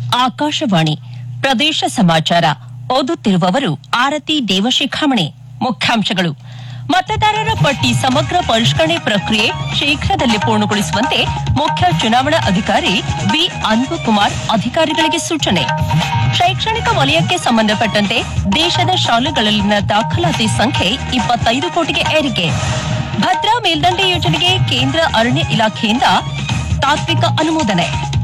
ಆಕಾಶವಾಣಿ ಪ್ರದೇಶ ಸಮಾಚಾರ ಓದುತ್ತಿರುವವರು ಆರತಿ ದೇವಶಿಖಾಮಣಿ ಮುಖ್ಯಾಂಶಗಳು ಮತದಾರರ ಪಟ್ಟಿ ಸಮಗ್ರ ಪರಿಷ್ಕರಣೆ ಪ್ರಕ್ರಿಯೆ ಶೀಘ್ರದಲ್ಲಿ ಪೂರ್ಣಗೊಳಿಸುವಂತೆ ಮುಖ್ಯ ಚುನಾವಣಾ ಅಧಿಕಾರಿ ಬಿ ಅನ್ಬುಕುಮಾರ್ ಅಧಿಕಾರಿಗಳಿಗೆ ಸೂಚನೆ ಶೈಕ್ಷಣಿಕ ವಲಯಕ್ಕೆ ಸಂಬಂಧಪಟ್ಟಂತೆ ದೇಶದ ಶಾಲೆಗಳಲ್ಲಿನ ದಾಖಲಾತಿ ಸಂಖ್ಯೆ ಇಪ್ಪತ್ತೈದು ಕೋಟಿಗೆ ಏರಿಕೆ ಭದ್ರಾ ಮೇಲ್ದಂಡೆ ಯೋಜನೆಗೆ ಕೇಂದ್ರ ಅರಣ್ಯ ಇಲಾಖೆಯಿಂದ ತಾತ್ವಿಕ ಅನುಮೋದನೆ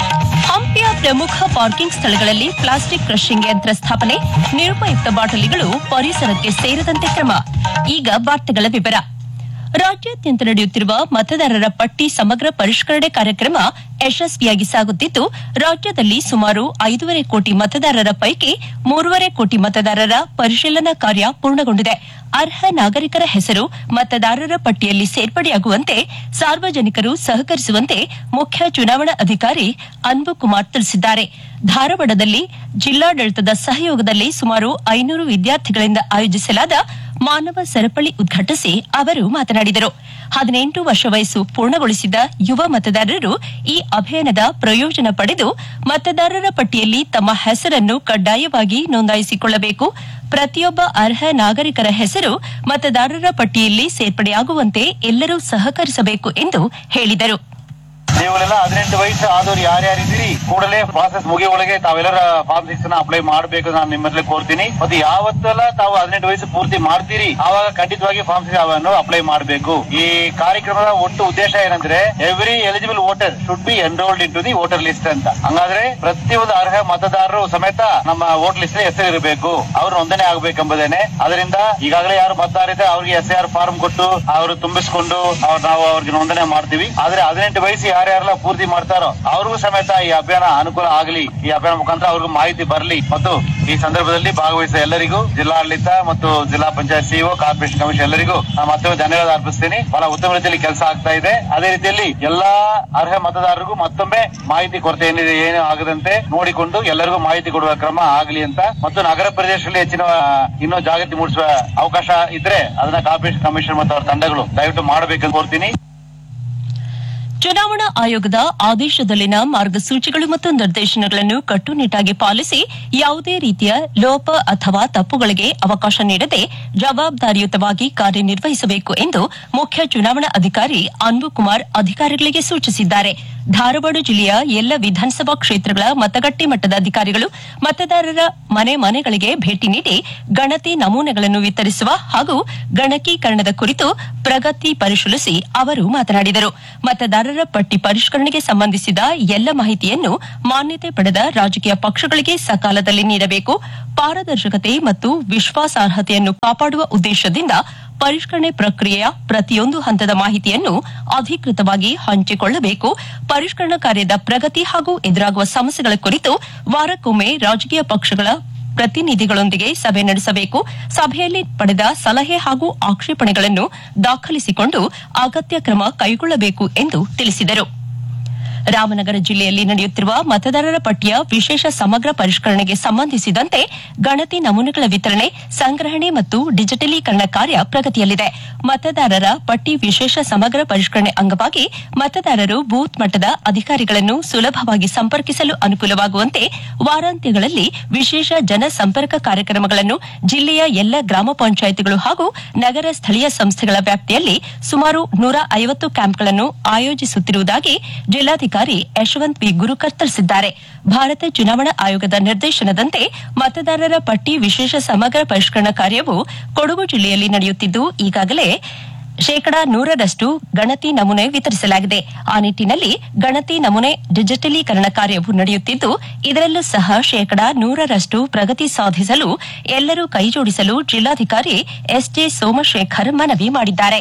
ಹಂಪಿಯ ಪ್ರಮುಖ ಪಾರ್ಕಿಂಗ್ ಸ್ಥಳಗಳಲ್ಲಿ ಪ್ಲಾಸ್ಟಿಕ್ ಕ್ರಷಿಂಗ್ ಯಂತ್ರ ಸ್ಥಾಪನೆ ನಿರುಪಯುಕ್ತ ಬಾಟಲಿಗಳು ಪರಿಸರಕ್ಕೆ ಸೇರದಂತೆ ಕ್ರಮ ಈಗ ವಾರ್ತೆಗಳ ವಿವರ ರಾಜ್ಯಾದ್ಯಂತ ನಡೆಯುತ್ತಿರುವ ಮತದಾರರ ಪಟ್ಟಿ ಸಮಗ್ರ ಪರಿಷ್ಕರಣೆ ಕಾರ್ಯಕ್ರಮ ಯಶಸ್ವಿಯಾಗಿ ಸಾಗುತ್ತಿದ್ದು ರಾಜ್ಯದಲ್ಲಿ ಸುಮಾರು ಐದೂವರೆ ಕೋಟಿ ಮತದಾರರ ಪೈಕಿ ಮೂರುವರೆ ಕೋಟಿ ಮತದಾರರ ಪರಿಶೀಲನಾ ಕಾರ್ಯ ಪೂರ್ಣಗೊಂಡಿದೆ ಅರ್ಹ ನಾಗರಿಕರ ಹೆಸರು ಮತದಾರರ ಪಟ್ಟಿಯಲ್ಲಿ ಸೇರ್ಪಡೆಯಾಗುವಂತೆ ಸಾರ್ವಜನಿಕರು ಸಹಕರಿಸುವಂತೆ ಮುಖ್ಯ ಚುನಾವಣಾ ಅಧಿಕಾರಿ ಅನ್ಬು ಕುಮಾರ್ ತಿಳಿಸಿದ್ದಾರೆ ಧಾರವಾಡದಲ್ಲಿ ಜಿಲ್ಲಾಡಳಿತದ ಸಹಯೋಗದಲ್ಲಿ ಸುಮಾರು ಐನೂರು ವಿದ್ಯಾರ್ಥಿಗಳಿಂದ ಆಯೋಜಿಸಲಾದ ಮಾನವ ಸರಪಳಿ ಉದ್ಘಾಟಿಸಿ ಅವರು ಮಾತನಾಡಿದರು ಹದಿನೆಂಟು ವರ್ಷ ವಯಸ್ಸು ಪೂರ್ಣಗೊಳಿಸಿದ ಯುವ ಮತದಾರರು ಈ ಅಭಿಯಾನದ ಪ್ರಯೋಜನ ಪಡೆದು ಮತದಾರರ ಪಟ್ಟಿಯಲ್ಲಿ ತಮ್ಮ ಹೆಸರನ್ನು ಕಡ್ಡಾಯವಾಗಿ ನೋಂದಾಯಿಸಿಕೊಳ್ಳಬೇಕು ಪ್ರತಿಯೊಬ್ಬ ಅರ್ಹ ನಾಗರಿಕರ ಹೆಸರು ಮತದಾರರ ಪಟ್ಟಿಯಲ್ಲಿ ಸೇರ್ಪಡೆಯಾಗುವಂತೆ ಎಲ್ಲರೂ ಸಹಕರಿಸಬೇಕು ಎಂದು ಹೇಳಿದರು ನೀವೆಲ್ಲ ಹದಿನೆಂಟು ವಯಸ್ಸು ಆದವ್ರು ಯಾರ್ಯಾರಿದ್ದೀರಿ ಕೂಡಲೇ ಪ್ರಾಸೆಸ್ ಮುಗಿಯೊಳಗೆ ತಾವೆಲ್ಲರ ಫಾರ್ಮ್ ಸಿಕ್ಸ್ ನ ಅಪ್ಲೈ ಮಾಡಬೇಕು ನಾನು ನಿಮ್ಮಲ್ಲಿ ಕೋರ್ತೀನಿ ಮತ್ತು ಯಾವತ್ತೆಲ್ಲ ತಾವು ಹದಿನೆಂಟು ವಯಸ್ಸು ಪೂರ್ತಿ ಮಾಡ್ತೀರಿ ಆವಾಗ ಖಂಡಿತವಾಗಿ ಫಾರ್ಮ್ ಸಿಕ್ಸ್ ಅವನ್ನು ಅಪ್ಲೈ ಮಾಡಬೇಕು ಈ ಕಾರ್ಯಕ್ರಮದ ಒಟ್ಟು ಉದ್ದೇಶ ಏನಂದ್ರೆ every eligible voter should be enrolled in to the voter list ಅಂತ ಹಂಗಾದ್ರೆ ಪ್ರತಿಯೊಂದು ಅರ್ಹ ಮತದಾರರು ಸಮೇತ ನಮ್ಮ ವೋಟ್ ಲಿಸ್ಟ್ ಹೆಸರು ಇರಬೇಕು ಅವರು ನೋಂದಣಿ ಆಗಬೇಕೆಂಬುದೇನೆ ಅದರಿಂದ ಈಗಾಗಲೇ ಯಾರು ಮತದಾರ ಇದೆ ಅವ್ರಿಗೆ ಎಸ್ ಆರ್ ಫಾರ್ಮ್ ಕೊಟ್ಟು ಅವರು ತುಂಬಿಸ್ಕೊಂಡು ಅವ್ರು ನಾವು ಅವ್ರಿಗೆ ನೋಂದಣಿ ಮಾಡ್ತೀವಿ ಆದ್ರೆ ಹದಿನೆಂಟು ವಯಸ್ಸು ಯಾರ್ಯಾರೆಲ್ಲ ಪೂರ್ತಿ ಮಾಡ್ತಾರೋ ಅವ್ರಿಗೂ ಸಮೇತ ಈ ಅಭಿಯಾನ ಅನುಕೂಲ ಆಗಲಿ ಈ ಅಭಿಯಾನ ಮುಖಾಂತರ ಅವ್ರಿಗೂ ಮಾಹಿತಿ ಬರಲಿ ಮತ್ತು ಈ ಸಂದರ್ಭದಲ್ಲಿ ಭಾಗವಹಿಸಿದ ಎಲ್ಲರಿಗೂ ಜಿಲ್ಲಾಡಳಿತ ಮತ್ತು ಜಿಲ್ಲಾ ಪಂಚಾಯತ್ ಸಿಇಒ ಕಾರ್ಪೊರೇಷನ್ ಕಮಿಷನ್ ಎಲ್ಲರಿಗೂ ನಾನು ಮತ್ತೊಮ್ಮೆ ಧನ್ಯವಾದ ಅರ್ಪಿಸ್ತೀನಿ ಬಹಳ ಉತ್ತಮ ರೀತಿಯಲ್ಲಿ ಕೆಲಸ ಆಗ್ತಾ ಇದೆ ಅದೇ ರೀತಿಯಲ್ಲಿ ಎಲ್ಲಾ ಅರ್ಹ ಮತದಾರರಿಗೂ ಮತ್ತೊಮ್ಮೆ ಮಾಹಿತಿ ಕೊರತೆ ಏನಿದೆ ಏನು ಆಗದಂತೆ ನೋಡಿಕೊಂಡು ಎಲ್ಲರಿಗೂ ಮಾಹಿತಿ ಕೊಡುವ ಕ್ರಮ ಆಗಲಿ ಅಂತ ಮತ್ತು ನಗರ ಪ್ರದೇಶದಲ್ಲಿ ಹೆಚ್ಚಿನ ಆ, ಇನ್ನೂ ಜಾಗೃತಿ ಮೂಡಿಸುವ ಅವಕಾಶ ಇದ್ರೆ ಅದನ್ನ ಕಾರ್ಪೊರೇಷನ್ ಕಮಿಷನ್ ಮತ್ತು ಅವರ ತಂಡಗಳು ದಯವಿಟ್ಟು ಮಾಡಬೇಕಂತ ಕೋರ್ತೀನಿ ಚುನಾವಣಾ ಆಯೋಗದ ಆದೇಶದಲ್ಲಿನ ಮಾರ್ಗಸೂಚಿಗಳು ಮತ್ತು ನಿರ್ದೇಶನಗಳನ್ನು ಕಟ್ಟುನಿಟ್ಟಾಗಿ ಪಾಲಿಸಿ ಯಾವುದೇ ರೀತಿಯ ಲೋಪ ಅಥವಾ ತಪ್ಪುಗಳಿಗೆ ಅವಕಾಶ ನೀಡದೆ ಜವಾಬ್ದಾರಿಯುತವಾಗಿ ಕಾರ್ಯನಿರ್ವಹಿಸಬೇಕು ಎಂದು ಮುಖ್ಯ ಚುನಾವಣಾ ಅಧಿಕಾರಿ ಅನ್ಬು ಕುಮಾರ್ ಅಧಿಕಾರಿಗಳಿಗೆ ಸೂಚಿಸಿದ್ದಾರೆ ಧಾರವಾಡ ಜಿಲ್ಲೆಯ ಎಲ್ಲ ವಿಧಾನಸಭಾ ಕ್ಷೇತ್ರಗಳ ಮತಗಟ್ಟೆ ಮಟ್ಟದ ಅಧಿಕಾರಿಗಳು ಮತದಾರರ ಮನೆ ಮನೆಗಳಿಗೆ ಭೇಟಿ ನೀಡಿ ಗಣತಿ ನಮೂನೆಗಳನ್ನು ವಿತರಿಸುವ ಹಾಗೂ ಗಣಕೀಕರಣದ ಕುರಿತು ಪ್ರಗತಿ ಪರಿಶೀಲಿಸಿ ಅವರು ಮಾತನಾಡಿದರು ಮತದಾರರ ಪಟ್ಟಿ ಪರಿಷ್ಕರಣೆಗೆ ಸಂಬಂಧಿಸಿದ ಎಲ್ಲ ಮಾಹಿತಿಯನ್ನು ಮಾನ್ಯತೆ ಪಡೆದ ರಾಜಕೀಯ ಪಕ್ಷಗಳಿಗೆ ಸಕಾಲದಲ್ಲಿ ನೀಡಬೇಕು ಪಾರದರ್ಶಕತೆ ಮತ್ತು ವಿಶ್ವಾಸಾರ್ಹತೆಯನ್ನು ಕಾಪಾಡುವ ಉದ್ದೇಶದಿಂದ ಪರಿಷ್ಕರಣೆ ಪ್ರಕ್ರಿಯೆಯ ಪ್ರತಿಯೊಂದು ಹಂತದ ಮಾಹಿತಿಯನ್ನು ಅಧಿಕೃತವಾಗಿ ಹಂಚಿಕೊಳ್ಳಬೇಕು ಪರಿಷ್ಕರಣಾ ಕಾರ್ಯದ ಪ್ರಗತಿ ಹಾಗೂ ಎದುರಾಗುವ ಸಮಸ್ಯೆಗಳ ಕುರಿತು ವಾರಕ್ಕೊಮ್ಮೆ ರಾಜಕೀಯ ಪಕ್ಷಗಳ ಪ್ರತಿನಿಧಿಗಳೊಂದಿಗೆ ಸಭೆ ನಡೆಸಬೇಕು ಸಭೆಯಲ್ಲಿ ಪಡೆದ ಸಲಹೆ ಹಾಗೂ ಆಕ್ಷೇಪಣೆಗಳನ್ನು ದಾಖಲಿಸಿಕೊಂಡು ಅಗತ್ಯ ಕ್ರಮ ಕೈಗೊಳ್ಳಬೇಕು ಎಂದು ತಿಳಿಸಿದರು ರಾಮನಗರ ಜಿಲ್ಲೆಯಲ್ಲಿ ನಡೆಯುತ್ತಿರುವ ಮತದಾರರ ಪಟ್ಟಿಯ ವಿಶೇಷ ಸಮಗ್ರ ಪರಿಷ್ಕರಣೆಗೆ ಸಂಬಂಧಿಸಿದಂತೆ ಗಣತಿ ನಮೂನೆಗಳ ವಿತರಣೆ ಸಂಗ್ರಹಣೆ ಮತ್ತು ಡಿಜಿಟಲೀಕರಣ ಕಾರ್ಯ ಪ್ರಗತಿಯಲ್ಲಿದೆ ಮತದಾರರ ಪಟ್ಟಿ ವಿಶೇಷ ಸಮಗ್ರ ಪರಿಷ್ಕರಣೆ ಅಂಗವಾಗಿ ಮತದಾರರು ಬೂತ್ ಮಟ್ಟದ ಅಧಿಕಾರಿಗಳನ್ನು ಸುಲಭವಾಗಿ ಸಂಪರ್ಕಿಸಲು ಅನುಕೂಲವಾಗುವಂತೆ ವಾರಾಂತ್ಯಗಳಲ್ಲಿ ವಿಶೇಷ ಜನಸಂಪರ್ಕ ಕಾರ್ಯಕ್ರಮಗಳನ್ನು ಜಿಲ್ಲೆಯ ಎಲ್ಲ ಗ್ರಾಮ ಪಂಚಾಯಿತಿಗಳು ಹಾಗೂ ನಗರ ಸ್ಥಳೀಯ ಸಂಸ್ಥೆಗಳ ವ್ಯಾಪ್ತಿಯಲ್ಲಿ ಸುಮಾರು ನೂರ ಐವತ್ತು ಕ್ಯಾಂಪ್ಗಳನ್ನು ಆಯೋಜಿಸುತ್ತಿರುವುದಾಗಿ ಜಿಲ್ಲಾಧಿಕಾರಿ ಯಶವಂತ್ ವಿ ಗುರುಕರ್ ತಿಳಿಸಿದ್ದಾರೆ ಭಾರತ ಚುನಾವಣಾ ಆಯೋಗದ ನಿರ್ದೇಶನದಂತೆ ಮತದಾರರ ಪಟ್ಟಿ ವಿಶೇಷ ಸಮಗ್ರ ಪರಿಷ್ಕರಣಾ ಕಾರ್ಯವು ಕೊಡಗು ಜಿಲ್ಲೆಯಲ್ಲಿ ನಡೆಯುತ್ತಿದ್ದು ಈಗಾಗಲೇ ಶೇಕಡಾ ನೂರರಷ್ಟು ಗಣತಿ ನಮೂನೆ ವಿತರಿಸಲಾಗಿದೆ ಆ ನಿಟ್ಟಿನಲ್ಲಿ ಗಣತಿ ನಮೂನೆ ಡಿಜಿಟಲೀಕರಣ ಕಾರ್ಯವು ನಡೆಯುತ್ತಿದ್ದು ಇದರಲ್ಲೂ ಸಹ ಶೇಕಡಾ ನೂರರಷ್ಟು ಪ್ರಗತಿ ಸಾಧಿಸಲು ಎಲ್ಲರೂ ಕೈಜೋಡಿಸಲು ಜಿಲ್ಲಾಧಿಕಾರಿ ಎಸ್ಜೆ ಸೋಮಶೇಖರ್ ಮನವಿ ಮಾಡಿದ್ದಾರೆ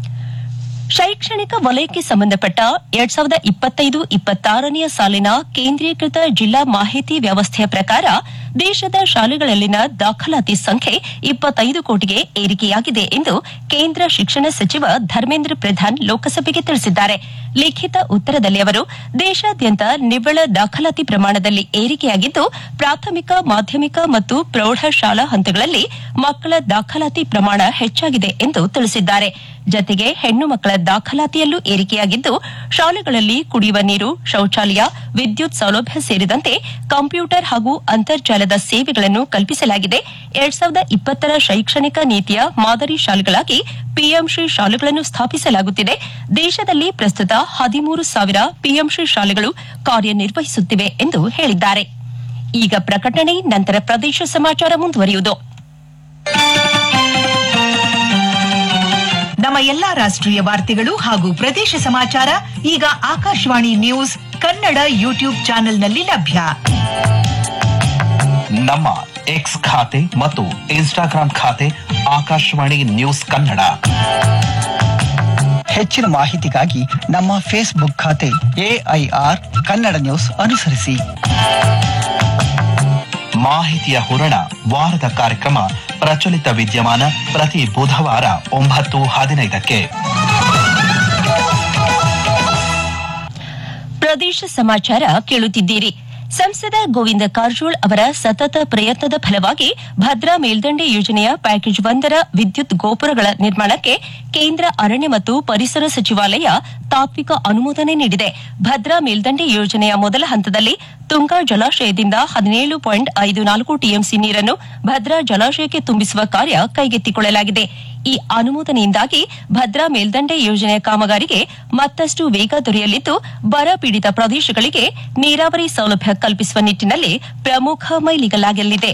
ಶೈಕ್ಷಣಿಕ ವಲಯಕ್ಕೆ ಸಂಬಂಧಪಟ್ಟ ಎರಡ್ ಸಾವಿರದ ಇಪ್ಪತ್ತೈದು ಇಪ್ಪತ್ತಾರನೆಯ ಸಾಲಿನ ಕೇಂದ್ರೀಕೃತ ಜಿಲ್ಲಾ ಮಾಹಿತಿ ವ್ಯವಸ್ಥೆಯ ಪ್ರಕಾರ ದೇಶದ ಶಾಲೆಗಳಲ್ಲಿನ ದಾಖಲಾತಿ ಸಂಖ್ಯೆ ಇಪ್ಪತ್ತೈದು ಕೋಟಿಗೆ ಏರಿಕೆಯಾಗಿದೆ ಎಂದು ಕೇಂದ್ರ ಶಿಕ್ಷಣ ಸಚಿವ ಧರ್ಮೇಂದ್ರ ಪ್ರಧಾನ್ ಲೋಕಸಭೆಗೆ ತಿಳಿಸಿದ್ದಾರೆ ಲಿಖಿತ ಉತ್ತರದಲ್ಲಿ ಅವರು ದೇಶಾದ್ಯಂತ ನಿವ್ವಳ ದಾಖಲಾತಿ ಪ್ರಮಾಣದಲ್ಲಿ ಏರಿಕೆಯಾಗಿದ್ದು ಪ್ರಾಥಮಿಕ ಮಾಧ್ಯಮಿಕ ಮತ್ತು ಪ್ರೌಢಶಾಲಾ ಹಂತಗಳಲ್ಲಿ ಮಕ್ಕಳ ದಾಖಲಾತಿ ಪ್ರಮಾಣ ಹೆಚ್ಚಾಗಿದೆ ಎಂದು ತಿಳಿಸಿದ್ದಾರೆ ಜತೆಗೆ ಹೆಣ್ಣು ಮಕ್ಕಳ ದಾಖಲಾತಿಯಲ್ಲೂ ಏರಿಕೆಯಾಗಿದ್ದು ಶಾಲೆಗಳಲ್ಲಿ ಕುಡಿಯುವ ನೀರು ಶೌಚಾಲಯ ವಿದ್ಯುತ್ ಸೌಲಭ್ಯ ಸೇರಿದಂತೆ ಕಂಪ್ಯೂಟರ್ ಹಾಗೂ ಅಂತರ್ಜಾಲದ ಸೇವೆಗಳನ್ನು ಕಲ್ಪಿಸಲಾಗಿದೆ ಎರಡ್ ಸಾವಿರದ ಇಪ್ಪತ್ತರ ಶೈಕ್ಷಣಿಕ ನೀತಿಯ ಮಾದರಿ ಶಾಲೆಗಳಾಗಿ ಪಿಎಂಶ್ರೀ ಶಾಲೆಗಳನ್ನು ಸ್ಥಾಪಿಸಲಾಗುತ್ತಿದೆ ದೇಶದಲ್ಲಿ ಪ್ರಸ್ತುತ ಹದಿಮೂರು ಸಾವಿರ ಪಿಎಂಶ್ರೀ ಶಾಲೆಗಳು ಕಾರ್ಯನಿರ್ವಹಿಸುತ್ತಿವೆ ಎಂದು ಹೇಳಿದ್ದಾರೆ ಈಗ ಪ್ರಕಟಣೆ ನಂತರ ಪ್ರದೇಶ ಸಮಾಚಾರ ಮುಂದುವರಿಯುವುದು ನಮ್ಮ ಎಲ್ಲಾ ರಾಷ್ಟ್ರೀಯ ವಾರ್ತೆಗಳು ಹಾಗೂ ಪ್ರದೇಶ ಸಮಾಚಾರ ಈಗ ಆಕಾಶವಾಣಿ ನ್ಯೂಸ್ ಕನ್ನಡ ಯೂಟ್ಯೂಬ್ ಚಾನೆಲ್ನಲ್ಲಿ ಲಭ್ಯ ನಮ್ಮ ಎಕ್ಸ್ ಖಾತೆ ಮತ್ತು ಇನ್ಸ್ಟಾಗ್ರಾಂ ಖಾತೆ ಆಕಾಶವಾಣಿ ನ್ಯೂಸ್ ಕನ್ನಡ ಹೆಚ್ಚಿನ ಮಾಹಿತಿಗಾಗಿ ನಮ್ಮ ಫೇಸ್ಬುಕ್ ಖಾತೆ ಎಐಆರ್ ಕನ್ನಡ ನ್ಯೂಸ್ ಅನುಸರಿಸಿ ಮಾಹಿತಿಯ ಹೂರಣ ವಾರದ ಕಾರ್ಯಕ್ರಮ ಪ್ರಚಲಿತ ವಿದ್ಯಮಾನ ಪ್ರತಿ ಬುಧವಾರ ಒಂಬತ್ತು ಹದಿನೈದಕ್ಕೆ ಪ್ರದೇಶ ಸಮಾಚಾರ ಕೇಳುತ್ತಿದ್ದೀರಿ ಸಂಸದ ಗೋವಿಂದ ಕಾರಜೋಳ್ ಅವರ ಸತತ ಪ್ರಯತ್ನದ ಫಲವಾಗಿ ಭದ್ರಾ ಮೇಲ್ದಂಡೆ ಯೋಜನೆಯ ಪ್ಯಾಕೇಜ್ ಒಂದರ ವಿದ್ಯುತ್ ಗೋಪುರಗಳ ನಿರ್ಮಾಣಕ್ಕೆ ಕೇಂದ್ರ ಅರಣ್ಯ ಮತ್ತು ಪರಿಸರ ಸಚಿವಾಲಯ ತಾತ್ವಿಕ ಅನುಮೋದನೆ ನೀಡಿದೆ ಭದ್ರಾ ಮೇಲ್ದಂಡೆ ಯೋಜನೆಯ ಮೊದಲ ಹಂತದಲ್ಲಿ ತುಂಗಾ ಜಲಾಶಯದಿಂದ ಹದಿನೇಳು ಪಾಯಿಂಟ್ ಐದು ನಾಲ್ಕು ಟಿಎಂಸಿ ನೀರನ್ನು ಭದ್ರಾ ಜಲಾಶಯಕ್ಕೆ ತುಂಬಿಸುವ ಕಾರ್ಯ ಕೈಗೆತ್ತಿಕೊಳ್ಳಲಾಗಿದೆ ಈ ಅನುಮೋದನೆಯಿಂದಾಗಿ ಭದ್ರಾ ಮೇಲ್ದಂಡೆ ಯೋಜನೆಯ ಕಾಮಗಾರಿಗೆ ಮತ್ತಷ್ಟು ವೇಗ ದೊರೆಯಲಿದ್ದು ಬರ ಪೀಡಿತ ಪ್ರದೇಶಗಳಿಗೆ ನೀರಾವರಿ ಸೌಲಭ್ಯ ಕಲ್ಪಿಸುವ ನಿಟ್ಟಿನಲ್ಲಿ ಪ್ರಮುಖ ಮೈಲಿಗಲಾಗಲಿದೆ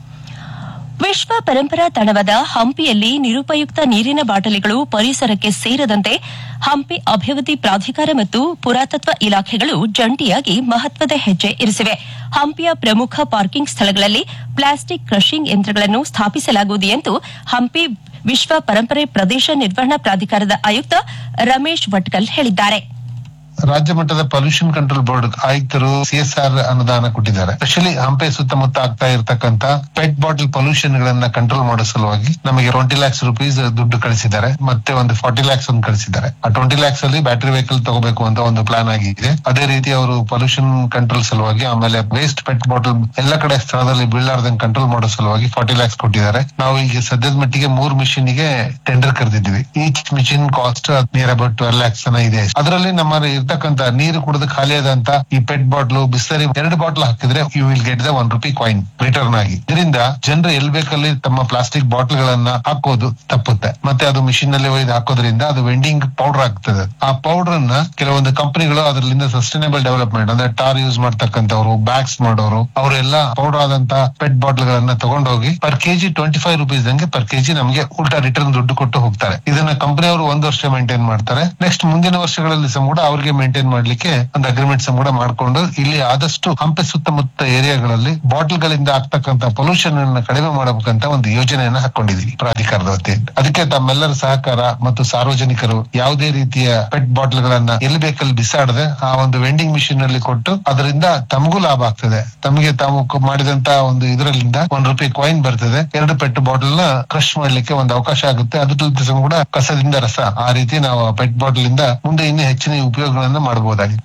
ವಿಶ್ವ ಪರಂಪರಾ ತಾಣವಾದ ಹಂಪಿಯಲ್ಲಿ ನಿರುಪಯುಕ್ತ ನೀರಿನ ಬಾಟಲಿಗಳು ಪರಿಸರಕ್ಕೆ ಸೇರದಂತೆ ಹಂಪಿ ಅಭಿವೃದ್ಧಿ ಪ್ರಾಧಿಕಾರ ಮತ್ತು ಪುರಾತತ್ವ ಇಲಾಖೆಗಳು ಜಂಟಿಯಾಗಿ ಮಹತ್ವದ ಹೆಜ್ಜೆ ಇರಿಸಿವೆ ಹಂಪಿಯ ಪ್ರಮುಖ ಪಾರ್ಕಿಂಗ್ ಸ್ಥಳಗಳಲ್ಲಿ ಪ್ಲಾಸ್ಟಿಕ್ ಕ್ರಷಿಂಗ್ ಯಂತ್ರಗಳನ್ನು ಸ್ಥಾಪಿಸಲಾಗುವುದು ಎಂದು ಹಂಪಿ ವಿಶ್ವ ಪರಂಪರೆ ಪ್ರದೇಶ ನಿರ್ವಹಣಾ ಪ್ರಾಧಿಕಾರದ ಆಯುಕ್ತ ರಮೇಶ್ ಭಟ್ಕಲ್ ಹೇಳಿದ್ದಾರೆ ರಾಜ್ಯ ಮಟ್ಟದ ಪೊಲ್ಯೂಷನ್ ಕಂಟ್ರೋಲ್ ಬೋರ್ಡ್ ಆಯುಕ್ತರು ಸಿಎಸ್ಆರ್ ಅನುದಾನ ಕೊಟ್ಟಿದ್ದಾರೆ ಸ್ಪೆಷಲಿ ಹಂಪೆ ಸುತ್ತಮುತ್ತ ಆಗ್ತಾ ಇರತಕ್ಕಂತ ಪೆಟ್ ಬಾಟಲ್ ಪೊಲ್ಯೂಷನ್ ಗಳನ್ನ ಕಂಟ್ರೋಲ್ ಮಾಡೋ ಸಲುವಾಗಿ ನಮಗೆ ಟ್ವೆಂಟಿ ಲ್ಯಾಕ್ಸ್ ರುಪೀಸ್ ದುಡ್ಡು ಕಳಿಸಿದ್ದಾರೆ ಮತ್ತೆ ಒಂದು ಫಾರ್ಟಿ ಲ್ಯಾಕ್ಸ್ ಒಂದು ಕಳಿಸಿದ್ದಾರೆ ಆ ಟ್ವೆಂಟಿ ಲ್ಯಾಕ್ಸ್ ಅಲ್ಲಿ ಬ್ಯಾಟರಿ ವೆಹಿಕಲ್ ತಗೋಬೇಕು ಅಂತ ಒಂದು ಪ್ಲಾನ್ ಆಗಿದೆ ಅದೇ ರೀತಿ ಅವರು ಪೊಲ್ಯೂಷನ್ ಕಂಟ್ರೋಲ್ ಸಲುವಾಗಿ ಆಮೇಲೆ ವೇಸ್ಟ್ ಪೆಟ್ ಬಾಟಲ್ ಎಲ್ಲ ಕಡೆ ಸ್ಥಳದಲ್ಲಿ ಬೀಳಾರ್ದಂಗ್ ಕಂಟ್ರೋಲ್ ಮಾಡೋ ಸಲುವಾಗಿ ಫಾರ್ಟಿ ಲ್ಯಾಕ್ಸ್ ಕೊಟ್ಟಿದ್ದಾರೆ ನಾವು ಈಗ ಸದ್ಯದ ಮಟ್ಟಿಗೆ ಮೂರ್ ಮಿಷಿನ್ ಗೆ ಟೆಂಡರ್ ಕರೆದಿದ್ವಿ each machine cost near about twelve lakhs ಇದೆ ಅದರಲ್ಲಿ ನಮ್ಮ ಇರ್ತಕ್ಕಂತ ನೀರು ಕುಡಿದು ಖಾಲಿಯಾದಂತ ಈ ಪೆಟ್ ಬಾಟ್ಲು ಬಿಸ್ಲರಿ ಎರಡು ಬಾಟ್ಲ್ ಹಾಕಿದ್ರೆ you will get the one rupee coin return ಆಗಿ ಇದರಿಂದ ಜನರು ಎಲ್ ಬೇಕಲ್ಲಿ ತಮ್ಮ ಪ್ಲಾಸ್ಟಿಕ್ ಬಾಟ್ಲ್ ಗಳನ್ನ ಹಾಕೋದು ತಪ್ಪುತ್ತೆ ಮತ್ತೆ ಅದು ಮಿಷಿನ್ ನಲ್ಲಿ ಒಯ್ದು ಹಾಕೋದ್ರಿಂದ ಅದು ವೆಂಡಿಂಗ್ ಪೌಡರ್ ಆಗ್ತದೆ ಆ ಪೌಡರ್ ಅನ್ನ ಕೆಲವೊಂದು ಕಂಪನಿಗಳು ಅದರಿಂದ ಸಸ್ಟೈನಬಲ್ ಡೆವಲಪ್ಮೆಂಟ್ ಅಂದ್ರೆ ಟಾರ್ ಯೂಸ್ ಮಾಡ್ತಕ್ಕಂಥವ್ರು ಬ್ಯಾಗ್ಸ್ ಮಾಡೋರು ಅವರೆಲ್ಲ ಪೌಡರ್ ಆದಂತ ಪೆಟ್ ಬಾಟ್ಲ್ ಗಳನ್ನ ತಗೊಂಡೋಗಿ per KG twenty five rupees ದಂಗೆ ಪರ್ ಕೆಜಿ ನಮಗೆ ಉಲ್ಟಾ ರಿಟರ್ನ್ ದುಡ್ಡು ಕೊಟ್ಟು ಹೋಗ್ತಾರೆ ಇದನ್ನ ಕಂಪನಿ ಅವರು ಒಂದು ವರ್ಷ ಮೇಂಟೈನ್ ಮಾಡ್ತಾರೆ ನೆಕ್ಸ್ಟ್ ಮುಂದಿನ ವರ್ಷಗಳಲ್ಲಿ ಸಹ ಕೂಡ ಅವ್ರಿಗೆ ಮೇಂಟೈನ್ ಮಾಡ್ಲಿಕ್ಕೆ ಒಂದು ಅಗ್ರಿಮೆಂಟ್ ಸಹ ಕೂಡ ಮಾಡ್ಕೊಂಡು ಇಲ್ಲಿ ಆದಷ್ಟು ಹಂಪೆ ಸುತ್ತಮುತ್ತ ಏರಿಯಾಗಳಲ್ಲಿ ಬಾಟಲ್ ಗಳಿಂದ ಆಗ್ತಕ್ಕಂತ ಪೊಲ್ಯೂಷನ್ ಅನ್ನ ಕಡಿಮೆ ಮಾಡಬೇಕಂತ ಒಂದು ಯೋಜನೆಯನ್ನ ಹಾಕೊಂಡಿದೀವಿ ಪ್ರಾಧಿಕಾರದ ವತಿಯಿಂದ ಅದಕ್ಕೆ ತಮ್ಮೆಲ್ಲರ ಸಹಕಾರ ಮತ್ತು ಸಾರ್ವಜನಿಕರು ಯಾವುದೇ ರೀತಿಯ ಪೆಟ್ ಬಾಟಲ್ ಗಳನ್ನ ಎಲ್ಲಿ ಬೇಕಲ್ಲಿ ಬಿಸಾಡದೆ ಆ ಒಂದು ವೆಂಡಿಂಗ್ ಮಿಷಿನ್ ಅಲ್ಲಿ ಕೊಟ್ಟು ಅದರಿಂದ ತಮಗೂ ಲಾಭ ಆಗ್ತದೆ ತಮಗೆ ತಾವು ಕ- ಮಾಡಿದಂತ ಒಂದು ಇದರಲ್ಲಿಂದ ಒಂದ್ ರೂಪಾಯಿ ಕಾಯಿನ್ ಬರ್ತದೆ ಎರಡು ಪೆಟ್ ಬಾಟಲ್ ನ ಕ್ರಶ್ ಮಾಡ್ಲಿಕ್ಕೆ ಒಂದು ಅವಕಾಶ ಆಗುತ್ತೆ ಅದ್ರ ಜೊತೆ ಕೂಡ ಕಸದಿಂದ ರಸ ಆ ರೀತಿ ನಾವು ಪೆಟ್ ಬಾಟಲ್ ಇಂದ ಮುಂದೆ ಇನ್ನೂ ಹೆಚ್ಚಿನ ಉಪಯೋಗಗಳನ್ನ ಮಾಡಬಹುದಾಗಿದೆ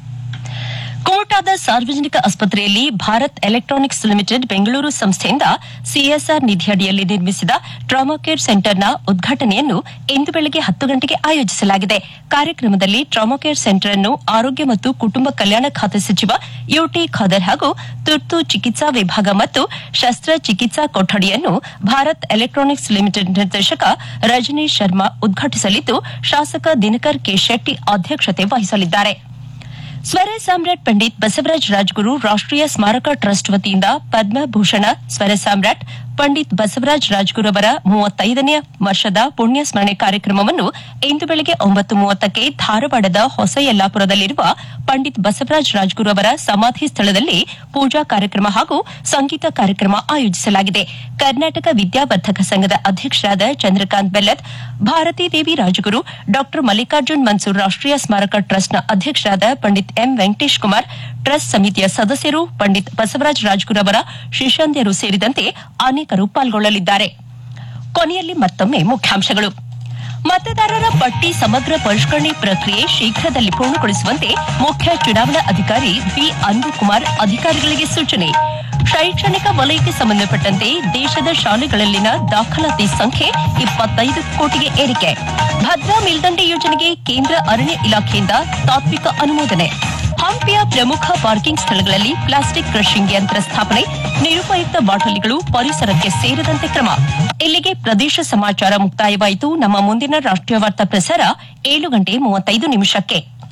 ಕೋಟಾದ ಸಾರ್ವಜನಿಕ ಆಸ್ಪತ್ರೆಯಲ್ಲಿ ಭಾರತ್ ಎಲೆಕ್ಟ್ರಾನಿಕ್ಸ್ ಲಿಮಿಟೆಡ್ ಬೆಂಗಳೂರು ಸಂಸ್ಥೆಯಿಂದ ಸಿಎಸ್ಆರ್ ನಿಧಿಯಡಿಯಲ್ಲಿ ನಿರ್ಮಿಸಿದ ಟ್ರಾಮಾ ಕೇರ್ ಸೆಂಟರ್ನ ಉದ್ಘಾಟನೆಯನ್ನು ಇಂದು ಬೆಳಗ್ಗೆ ಹತ್ತು ಗಂಟೆಗೆ ಆಯೋಜಿಸಲಾಗಿದೆ ಕಾರ್ಯಕ್ರಮದಲ್ಲಿ ಟ್ರಾಮಾ ಕೇರ್ ಸೆಂಟರ್ ಅನ್ನು ಆರೋಗ್ಯ ಮತ್ತು ಕುಟುಂಬ ಕಲ್ಯಾಣ ಖಾತೆ ಸಚಿವ ಯುಟಿ ಖಾದರ್ ಹಾಗೂ ತುರ್ತು ಚಿಕಿತ್ಸಾ ವಿಭಾಗ ಮತ್ತು ಶಸ್ತ್ರಚಿಕಿತ್ಸಾ ಕೊಠಡಿಯನ್ನು ಭಾರತ್ ಎಲೆಕ್ಟ್ರಾನಿಕ್ಸ್ ಲಿಮಿಟೆಡ್ ನಿರ್ದೇಶಕ ರಜನೀಶ್ ಶರ್ಮಾ ಉದ್ಘಾಟಿಸಲಿದ್ದು ಶಾಸಕ ದಿನಕರ್ ಕೆ ಶೆಟ್ಟಿ ಅಧ್ಯಕ್ಷತೆ ವಹಿಸಲಿದ್ದಾರೆ ಸ್ವರ ಸಾಮ್ರಾಟ್ ಪಂಡಿತ್ ಬಸವರಾಜ ರಾಜ್ಗುರು ರಾಷ್ಟ್ರೀಯ ಸ್ಮಾರಕ ಟ್ರಸ್ಟ್ ವತಿಯಿಂದ ಪದ್ಮಭೂಷಣ ಸ್ವರ ಸಾಮ್ರಾಟ್ ಪಂಡಿತ್ ಬಸವರಾಜ ರಾಜ್ಗುರು ಅವರ ಮೂವತ್ತೈದನೇ ವರ್ಷದ ಪುಣ್ಯ ಸ್ಮರಣೆ ಕಾರ್ಯಕ್ರಮವನ್ನು ಇಂದು ಬೆಳಗ್ಗೆ ಒಂಬತ್ತು ಮೂವತ್ತಕ್ಕೆ ಧಾರವಾಡದ ಹೊಸ ಯಲ್ಲಾಪುರದಲ್ಲಿರುವ ಪಂಡಿತ್ ಬಸವರಾಜ ರಾಜ್ಗುರು ಅವರ ಸಮಾಧಿ ಸ್ಥಳದಲ್ಲಿ ಪೂಜಾ ಕಾರ್ಯಕ್ರಮ ಹಾಗೂ ಸಂಗೀತ ಕಾರ್ಯಕ್ರಮ ಆಯೋಜಿಸಲಾಗಿದೆ ಕರ್ನಾಟಕ ವಿದ್ಯಾವರ್ಧಕ ಸಂಘದ ಅಧ್ಯಕ್ಷರಾದ ಚಂದ್ರಕಾಂತ್ ಬೆಲ್ಲದ್ ಭಾರತೀ ದೇವಿ ರಾಜಗುರು ಡಾ ಮಲ್ಲಿಕಾರ್ಜುನ್ ಮನ್ಸೂರ್ ರಾಷ್ಟ್ರೀಯ ಸ್ಮಾರಕ ಟ್ರಸ್ಟ್ನ ಅಧ್ಯಕ್ಷರಾದ ಪಂಡಿತ್ ಎಂ ವೆಂಕಟೇಶ್ ಕುಮಾರ್ ಟ್ರಸ್ಟ್ ಸಮಿತಿಯ ಸದಸ್ಯರು ಪಂಡಿತ್ ಬಸವರಾಜ ರಾಜ್ಗುರು ಅವರ ಶಿಷ್ಯಂದಿಯರು ಸೇರಿದಂತೆ ಅನೇಕರು ಪಾಲ್ಗೊಳ್ಳಲಿದ್ದಾರೆ ಕೊನೆಯಲ್ಲಿ ಮತ್ತೊಮ್ಮೆ ಮುಖ್ಯಾಂಶಗಳು ಮತದಾರರ ಪಟ್ಟಿ ಸಮಗ್ರ ಪರಿಷ್ಕರಣೆ ಪ್ರಕ್ರಿಯೆ ಶೀಘ್ರದಲ್ಲಿ ಪೂರ್ಣಗೊಳಿಸುವಂತೆ ಮುಖ್ಯ ಚುನಾವಣಾ ಅಧಿಕಾರಿ ಬಿ ಅನ್ಬುಕುಮಾರ್ ಅಧಿಕಾರಿಗಳಿಗೆ ಸೂಚನೆ ಶೈಕ್ಷಣಿಕ ವಲಯಕ್ಕೆ ಸಂಬಂಧಪಟ್ಟಂತೆ ದೇಶದ ಶಾಲೆಗಳಲ್ಲಿನ ದಾಖಲಾತಿ ಸಂಖ್ಯೆ ಇಪ್ಪತ್ತೈದು ಕೋಟಿಗೆ ಏರಿಕೆ ಭದ್ರಾ ಮೇಲ್ದಂಡೆ ಯೋಜನೆಗೆ ಕೇಂದ್ರ ಅರಣ್ಯ ಇಲಾಖೆಯಿಂದ ತಾತ್ವಿಕ ಅನುಮೋದನೆ ಹಂಪಿಯ ಪ್ರಮುಖ ಪಾರ್ಕಿಂಗ್ ಸ್ಥಳಗಳಲ್ಲಿ ಪ್ಲಾಸ್ಟಿಕ್ ಕ್ರಷಿಂಗ್ ಯಂತ್ರ ಸ್ಥಾಪನೆ ನಿರುಪಯುಕ್ತ ಬಾಟಲಿಗಳು ಪರಿಸರಕ್ಕೆ ಸೇರದಂತೆ ಕ್ರಮ ಇಲ್ಲಿಗೆ ಪ್ರದೇಶ ಸಮಾಚಾರ ಮುಕ್ತಾಯವಾಯಿತು ನಮ್ಮ ಮುಂದಿನ ರಾಷ್ಟ್ರೀಯ ವಾರ್ತಾ ಪ್ರಸಾರ ಏಳು ಗಂಟೆ ಮೂವತ್ತೈದು ನಿಮಿಷಕ್ಕೆ